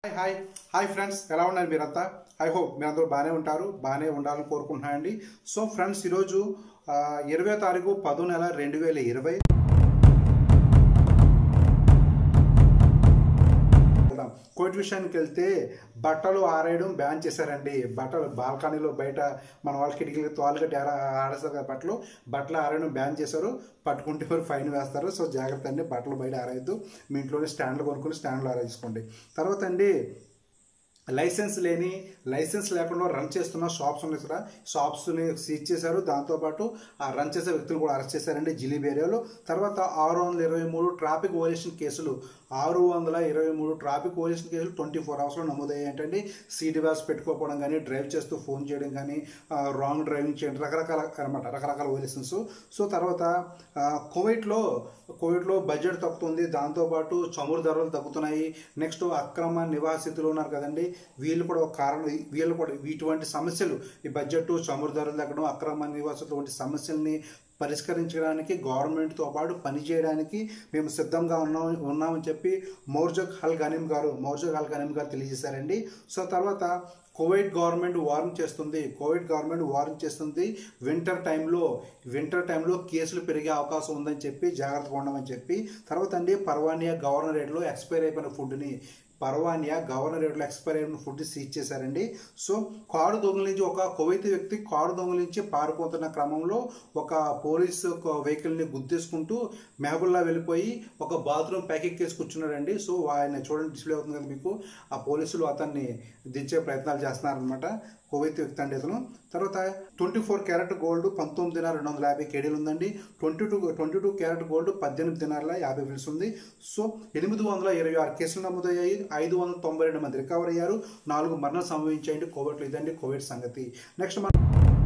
hi hi friends ఎలా ఉన్నారు మీరంతా ఐ హోప్ మీరందరూ బాగానే ఉంటారు బాగానే ఉండాలని కోరుకుంటున్నానండి సో ఫ్రెండ్స్ ఈరోజు ఇరవై తారీఖు పదో నెల రెండు వేల ఇరవై కోవిడ్ విషయానికి వెళ్తే బట్టలు ఆరేయడం బ్యాన్ చేశారండి బట్టలు బాల్కనీలో బయట మన వాళ్ళ కిటికీలకి తోలు కట్టి ఆర ఆడేస్తారు కదా బట్టలు బట్టలు ఆరేయడం బ్యాన్ చేశారు పట్టుకుంటే మరి ఫైన్ వేస్తారు సో జాగ్రత్త అండి బట్టలు బయట ఆరేయద్దు మీ ఇంట్లోనే స్టాండ్లు కొనుక్కొని స్టాండ్లో ఆరేసుకోండి తర్వాత అండి లైసెన్స్ లేని లైసెన్స్ లేకుండా రన్ చేస్తున్న షాప్స్ ఉన్నాయి కదా షాప్స్ని సీజ్ చేశారు దాంతోపాటు ఆ రన్ చేసే వ్యక్తులు కూడా అరెస్ట్ చేశారండి జిలీబ్ ఏరియాలో తర్వాత ఆరు వందల ఇరవై మూడు ట్రాఫిక్ ఓలేషన్ కేసులు ఆరు వందల ఇరవై మూడు ట్రాఫిక్ ఓలేషన్ కేసులు ట్వంటీ ఫోర్ అవర్స్లో నమోదయ్యాయి ఏంటంటే సీట్ బ్యాగ్స్ పెట్టుకోకపోవడం కానీ డ్రైవ్ చేస్తూ ఫోన్ చేయడం కానీ రాంగ్ డ్రైవింగ్ చేయడం రకరకాల అనమాట రకరకాల ఓలేషన్స్ సో తర్వాత కోవిడ్లో కోవిడ్లో బడ్జెట్ తగ్గుతుంది దాంతోపాటు చమురు ధరలు తగ్గుతున్నాయి నెక్స్ట్ అక్రమ నివాసితులు ఉన్నారు కదండి వీళ్ళు కూడా ఒక కారణం వీళ్ళు కూడా ఇటువంటి సమస్యలు ఈ బడ్జెట్ చమురు ధరలు తగ్గడం అక్రమ నివాసితులు వంటి సమస్యల్ని పరిష్కరించడానికి గవర్నమెంట్తో పాటు పనిచేయడానికి మేము సిద్ధంగా ఉన్నాం ఉన్నామని చెప్పి మౌర్జక్ హల్ గనీం గారు మౌర్జక్ హల్ గనీం గారు తెలియజేశారండి సో తర్వాత కోవిడ్ గవర్నమెంట్ వార్న్ చేస్తుంది కోవిడ్ గవర్నమెంట్ వార్న్ చేస్తుంది వింటర్ టైంలో వింటర్ టైంలో కేసులు పెరిగే అవకాశం ఉందని చెప్పి జాగ్రత్తగా ఉండమని చెప్పి తర్వాత అండి పర్వానియా గవర్నరేట్లో ఎక్స్పైర్ అయిపోయిన ఫుడ్ని పర్వానియా గవర్నరేట్లో ఎక్స్పైర్ అయిన ఫుడ్ సీజ్ చేశారండి సో కారు దొంగిలించి ఒక కువైతీ వ్యక్తి కారు దొంగిలించి పారిపోతున్న క్రమంలో ఒక పోలీసు వెహికల్ని గుద్దేసుకుంటూ మెహబుల్లా వెళ్ళిపోయి ఒక బాత్రూమ్ ప్యాకెట్ కేసి కూర్చున్నాడండి సో ఆయన చూడండి డిస్ప్లే అవుతుంది కదా మీకు ఆ పోలీసులు అతన్ని దించే ప్రయత్నాలు చేస్తున్నారనమాట కువైతీ వ్యక్తి అండి ఇతను తర్వాత ట్వంటీ ఫోర్ క్యారెట్ గోల్డ్ పంతొమ్మిది దినాలు రెండు వందల యాభై కేడీలు ఉందండి twenty two twenty two carat gold పద్దెనిమిది దినాల యాభై బిల్స్ ఉంది సో ఎనిమిది వందల ఇరవై ఆరు కేసులు నమోదయ్యాయి ఐదు వందల తొంభై రెండు మంది రికవర్ అయ్యారు నాలుగు మరణాలు సంభవించాయండి కోవిడ్లో ఇదండి కోవిడ్ సంగతి నెక్స్ట్ మనం